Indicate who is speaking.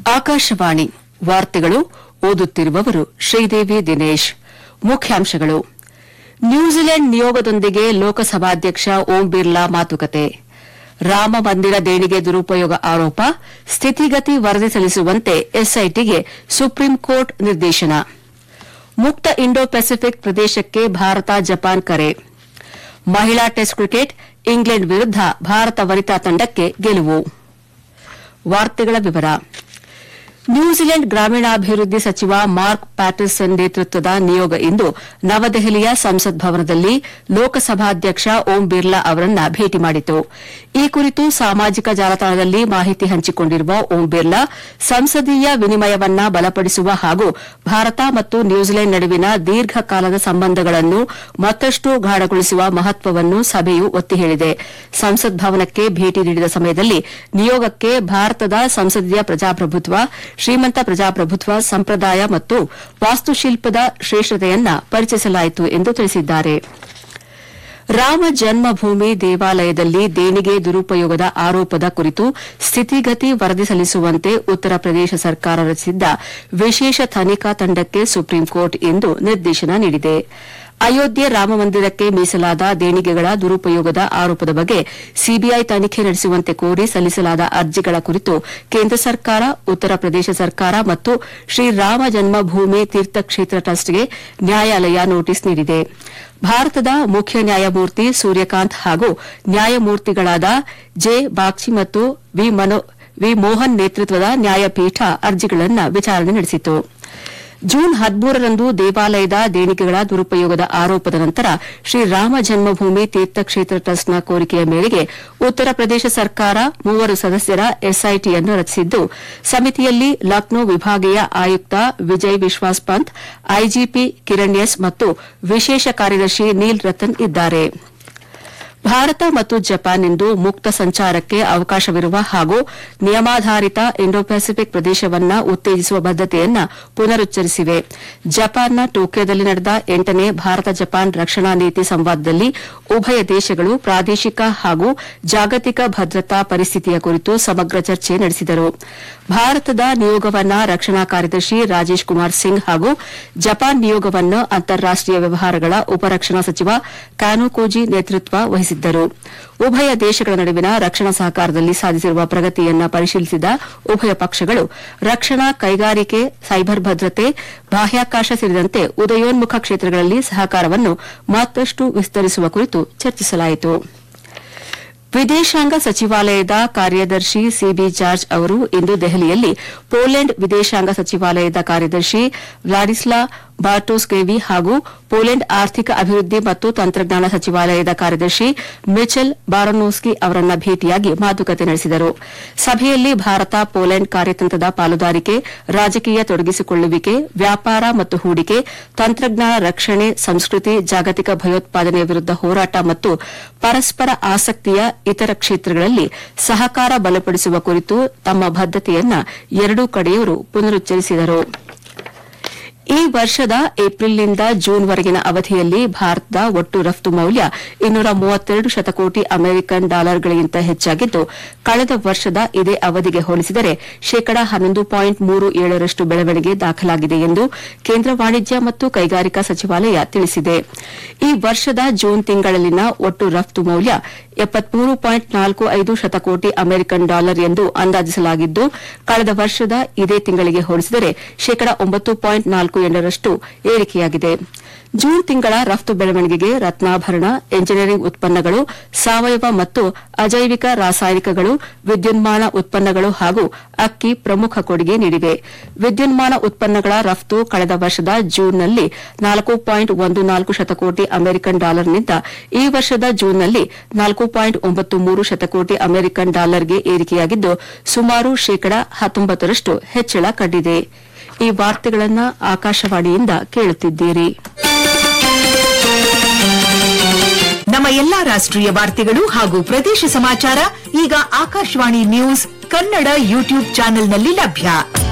Speaker 1: ಆಕಾಶವಾಣಿ ವಾರ್ತೆಗಳು ಓದುತ್ತಿರುವವರು ಶ್ರೀದೇವಿ ದಿನೇಶ್ ಮುಖ್ಯಾಂಶಗಳು ನ್ಯೂಜಿಲೆಂಡ್ ನಿಯೋಗದೊಂದಿಗೆ ಲೋಕಸಭಾಧ್ಯಕ್ಷ ಓಂ ಬಿರ್ಲಾ ಮಾತುಕತೆ ರಾಮ ಮಂದಿರ ದೇಣಿಗೆ ದುರುಪಯೋಗ ಆರೋಪ ಸ್ಥಿತಿಗತಿ ವರದಿ ಸಲ್ಲಿಸುವಂತೆ ಎಸ್ಐಟಿಗೆ ಸುಪ್ರೀಂ ಕೋರ್ಟ್ ನಿರ್ದೇಶನ ಮುಕ್ತ ಇಂಡೋ ಪೆಸಿಫಿಕ್ ಪ್ರದೇಶಕ್ಕೆ ಭಾರತ ಜಪಾನ್ ಕರೆ ಮಹಿಳಾ ಟೆಸ್ಟ್ ಕ್ರಿಕೆಟ್ ಇಂಗ್ಲೆಂಡ್ ವಿರುದ್ಧ ಭಾರತ ವನಿತಾ ತಂಡಕ್ಕೆ ಗೆಲುವು ವಾರ್ತೆಗಳ ವಿವರ ನ್ಯೂಜಿಲೆಂಡ್ ಗ್ರಾಮೀಣಾಭಿವೃದ್ಧಿ ಸಚಿವ ಮಾರ್ಕ್ ಪ್ಯಾಟರ್ಸನ್ ನೇತೃತ್ವದ ನಿಯೋಗ ಇಂದು ನವದೆಹಲಿಯ ಸಂಸತ್ ಭವನದಲ್ಲಿ ಲೋಕಸಭಾಧ್ಯಕ್ಷ ಓಂ ಬಿರ್ಲಾ ಅವರನ್ನ ಭೇಟಿ ಮಾಡಿತು ಈ ಕುರಿತು ಸಾಮಾಜಿಕ ಜಾಲತಾಣದಲ್ಲಿ ಮಾಹಿತಿ ಹಂಚಿಕೊಂಡಿರುವ ಓಂ ಬಿರ್ಲಾ ಸಂಸದೀಯ ವಿನಿಮಯವನ್ನ ಬಲಪಡಿಸುವ ಹಾಗೂ ಭಾರತ ಮತ್ತು ನ್ಯೂಜಿಲೆಂಡ್ ನಡುವಿನ ದೀರ್ಘಕಾಲದ ಸಂಬಂಧಗಳನ್ನು ಮತ್ತಷ್ಟು ಗಾಢಗೊಳಿಸುವ ಮಹತ್ವವನ್ನು ಸಭೆಯು ಒತ್ತಿ ಹೇಳಿದೆ ಸಂಸತ್ ಭವನಕ್ಕೆ ಭೇಟಿ ನೀಡಿದ ಸಮಯದಲ್ಲಿ ನಿಯೋಗಕ್ಕೆ ಭಾರತದ ಸಂಸದೀಯ ಪ್ರಜಾಪ್ರಭುತ್ವ ಶ್ರೀಮಂತ ಪ್ರಜಾಪ್ರಭುತ್ವ ಸಂಪ್ರದಾಯ ಮತ್ತು ವಾಸ್ತುಶಿಲ್ಪದ ಶ್ರೇಷ್ಠತೆಯನ್ನ ಪರಿಚಯಿಸಲಾಯಿತು ಎಂದು ತಿಳಿಸಿದ್ದಾರೆ ರಾಮ ಜನ್ಮಭೂಮಿ ದೇವಾಲಯದಲ್ಲಿ ದೇಣಿಗೆ ದುರುಪಯೋಗದ ಆರೋಪದ ಕುರಿತು ಸ್ಥಿತಿಗತಿ ವರದಿ ಸಲ್ಲಿಸುವಂತೆ ಉತ್ತರ ಪ್ರದೇಶ ಸರ್ಕಾರ ರಚಿಸಿದ್ದ ವಿಶೇಷ ತನಿಖಾ ತಂಡಕ್ಕೆ ಸುಪ್ರೀಂ ಕೋರ್ಟ್ ಇಂದು ನಿರ್ದೇಶನ ನೀಡಿದೆ ಅಯೋಧ್ಯೆ ರಾಮಮಂದಿರಕ್ಕೆ ಮೀಸಲಾದ ದೇಣಿಗೆಗಳ ದುರುಪಯೋಗದ ಆರೋಪದ ಬಗ್ಗೆ ಸಿಬಿಐ ತನಿಖೆ ನಡೆಸುವಂತೆ ಕೋರಿ ಸಲ್ಲಿಸಲಾದ ಅರ್ಜಿಗಳ ಕುರಿತು ಕೇಂದ್ರ ಸರ್ಕಾರ ಉತ್ತರ ಪ್ರದೇಶ ಸರ್ಕಾರ ಮತ್ತು ಶ್ರೀರಾಮ ಜನ್ಮಭೂಮಿ ತೀರ್ಥಕ್ಷೇತ್ರ ಟ್ರಸ್ಟ್ಗೆ ನ್ಯಾಯಾಲಯ ನೋಟಿಸ್ ನೀಡಿದೆ ಭಾರತದ ಮುಖ್ಯ ನ್ಯಾಯಮೂರ್ತಿ ಸೂರ್ಯಕಾಂತ್ ಹಾಗೂ ನ್ಯಾಯಮೂರ್ತಿಗಳಾದ ಜೆ ಬಾಗ್ಚಿ ಮತ್ತು ವಿ ಮೋಹನ್ ನೇತೃತ್ವದ ನ್ಯಾಯಪೀಠ ಅರ್ಜಿಗಳನ್ನು ವಿಚಾರಣೆ ನಡೆಸಿತು ಜೂನ್ ಹದಿಮೂರರಂದು ದೇವಾಲಯದ ದೇಣಿಗೆಗಳ ದುರುಪಯೋಗದ ಆರೋಪದ ನಂತರ ಶ್ರೀರಾಮ ಜನ್ಮಭೂಮಿ ತೀರ್ಥಕ್ಷೇತ್ರ ಟ್ರಸ್ಟ್ನ ಕೋರಿಕೆಯ ಮೇರೆಗೆ ಉತ್ತರ ಪ್ರದೇಶ ಸರ್ಕಾರ ಮೂವರು ಸದಸ್ಯರ ಎಸ್ಐಟಿಯನ್ನು ರಚಿಸಿದ್ದು ಸಮಿತಿಯಲ್ಲಿ ಲಕ್ನೋ ವಿಭಾಗೀಯ ಆಯುಕ್ತ ವಿಜಯ್ ವಿಶ್ವಾಸ್ ಪಂತ್ ಐಜಿಪಿ ಕಿರಣ್ ಎಸ್ ಮತ್ತು ವಿಶೇಷ ಕಾರ್ಯದರ್ಶಿ ನೀಲ್ ರತನ್ ಇದ್ದಾರೆ ಭಾರತ ಮತ್ತು ಜಪಾನ್ ಇಂದು ಮುಕ್ತ ಸಂಚಾರಕ್ಕೆ ಅವಕಾಶವಿರುವ ಹಾಗೂ ನಿಯಮಾಧಾರಿತ ಇಂಡೋ ಪೆಸಿಫಿಕ್ ಪ್ರದೇಶವನ್ನ ಉತ್ತೇಜಿಸುವ ಬದ್ದತೆಯನ್ನ ಪುನರುಚ್ಚರಿಸಿವೆ ಜಪಾನ್ನ ಟೋಕಿಯೋದಲ್ಲಿ ನಡೆದ ಎಂಟನೇ ಭಾರತ ಜಪಾನ್ ರಕ್ಷಣಾ ನೀತಿ ಸಂವಾದದಲ್ಲಿ ಉಭಯ ದೇಶಗಳು ಪ್ರಾದೇಶಿಕ ಹಾಗೂ ಜಾಗತಿಕ ಭದ್ರತಾ ಪರಿಸ್ಥಿತಿಯ ಕುರಿತು ಸಮಗ್ರ ಚರ್ಚೆ ನಡೆಸಿದರು ಭಾರತದ ನಿಯೋಗವನ್ನ ರಕ್ಷಣಾ ಕಾರ್ಯದರ್ಶಿ ರಾಜೇಶ್ ಕುಮಾರ್ ಸಿಂಗ್ ಹಾಗೂ ಜಪಾನ್ ನಿಯೋಗವನ್ನು ಅಂತಾರಾಷ್ಟೀಯ ವ್ಯವಹಾರಗಳ ಉಪರಕ್ಷಣಾ ಸಚಿವ ಕ್ಯಾನುಕೋಜಿ ನೇತೃತ್ವ ವಹಿಸಿದ್ದರು ಉಭಯ ದೇಶಗಳ ನಡುವಿನ ರಕ್ಷಣಾ ಸಹಕಾರದಲ್ಲಿ ಸಾಧಿಸಿರುವ ಪ್ರಗತಿಯನ್ನ ಪರಿಶೀಲಿಸಿದ ಉಭಯ ಪಕ್ಷಗಳು ರಕ್ಷಣಾ ಕೈಗಾರಿಕೆ ಸೈಬರ್ ಭದ್ರತೆ ಬಾಹ್ಯಾಕಾಶ ಸೇರಿದಂತೆ ಉದಯೋನ್ಮುಖ ಕ್ಷೇತ್ರಗಳಲ್ಲಿ ಸಹಕಾರವನ್ನು ಮತ್ತಷ್ಟು ವಿಸ್ತರಿಸುವ ಕುರಿತು ಚರ್ಚಿಸಲಾಯಿತು ವಿದೇಶಾಂಗ ಸಚಿವಾಲಯದ ಕಾರ್ಯದರ್ಶಿ ಸಿಬಿ ಜಾರ್ಜ್ ಅವರು ಇಂದು ದೆಹಲಿಯಲ್ಲಿ ಪೋಲೆಂಡ್ ವಿದೇಶಾಂಗ ಸಚಿವಾಲಯದ ಕಾರ್ಯದರ್ಶಿ ವ್ಲಾಡಿಸ್ಲಾ ಬಾರ್ಟೋಸ್ಕೇವಿ ಹಾಗೂ ಪೋಲೆಂಡ್ ಆರ್ಥಿಕ ಅಭಿವೃದ್ಧಿ ಮತ್ತು ತಂತ್ರಜ್ಞಾನ ಸಚಿವಾಲಯದ ಕಾರ್ಯದರ್ಶಿ ಮಿಚೆಲ್ ಬಾರನೋಸ್ಕಿ ಅವರನ್ನ ಭೇಟಿಯಾಗಿ ಮಾತುಕತೆ ನಡೆಸಿದರು ಸಭೆಯಲ್ಲಿ ಭಾರತ ಪೋಲೆಂಡ್ ಕಾರ್ಯತಂತ್ರದ ಪಾಲುದಾರಿಕೆ ರಾಜಕೀಯ ತೊಡಗಿಸಿಕೊಳ್ಳುವಿಕೆ ವ್ಯಾಪಾರ ಮತ್ತು ಹೂಡಿಕೆ ತಂತ್ರಜ್ಞಾನ ರಕ್ಷಣೆ ಸಂಸ್ಕೃತಿ ಜಾಗತಿಕ ಭಯೋತ್ಪಾದನೆಯ ವಿರುದ್ದ ಹೋರಾಟ ಮತ್ತು ಪರಸ್ಪರ ಆಸಕ್ತಿಯ ಇತರ ಕ್ಷೇತ್ರಗಳಲ್ಲಿ ಸಹಕಾರ ಬಲಪಡಿಸುವ ಕುರಿತು ತಮ್ಮ ಬದ್ದತೆಯನ್ನ ಎರಡೂ ಕಡೆಯವರು ಪುನರುಚ್ಚರಿಸಿದರು ಈ ವರ್ಷದ ಏಪ್ರಿಲ್ನಿಂದ ಜೂನ್ವರೆಗಿನ ಅವಧಿಯಲ್ಲಿ ಭಾರತದ ಒಟ್ಟು ರಫ್ತು ಮೌಲ್ಯ ಇನ್ನೂರ ಮೂವತ್ತೆರಡು ಶತಕೋಟಿ ಅಮೆರಿಕನ್ ಡಾಲರ್ಗಳಿಗಿಂತ ಹೆಚ್ಚಾಗಿದ್ದು ಕಳೆದ ವರ್ಷದ ಇದೇ ಅವಧಿಗೆ ಹೋಲಿಸಿದರೆ ಶೇಕಡ ಹನ್ನೊಂದು ಪಾಯಿಂಟ್ ಮೂರು ಏಳರಷ್ಟು ಬೆಳವಣಿಗೆ ದಾಖಲಾಗಿದೆ ಎಂದು ಕೇಂದ್ರ ವಾಣಿಜ್ಯ ಮತ್ತು ಕೈಗಾರಿಕಾ ಸಚಿವಾಲಯ ತಿಳಿಸಿದೆ ಈ ವರ್ಷದ ಜೂನ್ ತಿಂಗಳಲ್ಲಿನ ಒಟ್ಟು ರಫ್ತು ಮೌಲ್ಯ ಎಪ್ಪತ್ಮೂರು ಪಾಯಿಂಟ್ ನಾಲ್ಕು ಐದು ಶತಕೋಟಿ ಅಮೆರಿಕನ್ ಡಾಲರ್ ಎಂದು ಅಂದಾಜಿಸಲಾಗಿದ್ದು ಕಳೆದ ವರ್ಷದ ಇದೇ ತಿಂಗಳಿಗೆ ಹೋಲಿಸಿದರೆ ಶೇಕಡ ಒಂಬತ್ತು ಪಾಯಿಂಟ್ ನಾಲ್ಕು ಎಂಟರಷ್ಟು ಏರಿಕೆಯಾಗಿದೆ ಜೂನ್ ತಿಂಗಳ ರಫ್ತು ಬೆಳವಣಿಗೆಗೆ ರತ್ನಾಭರಣ ಎಂಜಿನಿಯರಿಂಗ್ ಉತ್ಪನ್ನಗಳು ಸಾವಯವ ಮತ್ತು ಅಜೈವಿಕ ರಾಸಾಯನಿಕಗಳು ವಿದ್ಯುನ್ಮಾನ ಉತ್ಪನ್ನಗಳು ಹಾಗೂ ಅಕ್ಕಿ ಪ್ರಮುಖ ಕೊಡುಗೆ ನೀಡಿವೆ ವಿದ್ಯುನ್ಮಾನ ಉತ್ಪನ್ನಗಳ ರಫ್ತು ಕಳೆದ ವರ್ಷದ ಜೂನ್ನಲ್ಲಿ ನಾಲ್ಕು ಪಾಯಿಂಟ್ ಒಂದು ನಾಲ್ಕು ಶತಕೋಟಿ ಅಮೆರಿಕನ್ ಡಾಲರ್ನಿಂದ ಈ ವರ್ಷದ ಜೂನ್ನಲ್ಲಿ ನಾಲ್ಕು ಪಾಯಿಂಟ್ ಒಂಬತ್ತು ಮೂರು ಶತಕೋಟಿ ಅಮೆರಿಕನ್ ಡಾಲರ್ಗೆ ಏರಿಕೆಯಾಗಿದ್ದು ಸುಮಾರು ಶೇಕಡ ಹತ್ತೊಂಬತ್ತರಷ್ಟು ಹೆಚ್ಚಳ ಕಂಡಿದೆ ಈ ವಾರ್ತೆಗಳನ್ನು ಆಕಾಶವಾಣಿಯಿಂದ ಕೇಳುತ್ತಿದ್ದೀರಿ
Speaker 2: ನಮ್ಮ ಎಲ್ಲಾ ರಾಷ್ಟ್ರೀಯ ವಾರ್ತೆಗಳು ಹಾಗೂ ಪ್ರದೇಶ ಸಮಾಚಾರ ಈಗ ಆಕಾಶವಾಣಿ ನ್ಯೂಸ್ ಕನ್ನಡ ಯೂಟ್ಯೂಬ್ ಚಾನೆಲ್ನಲ್ಲಿ ಲಭ್ಯ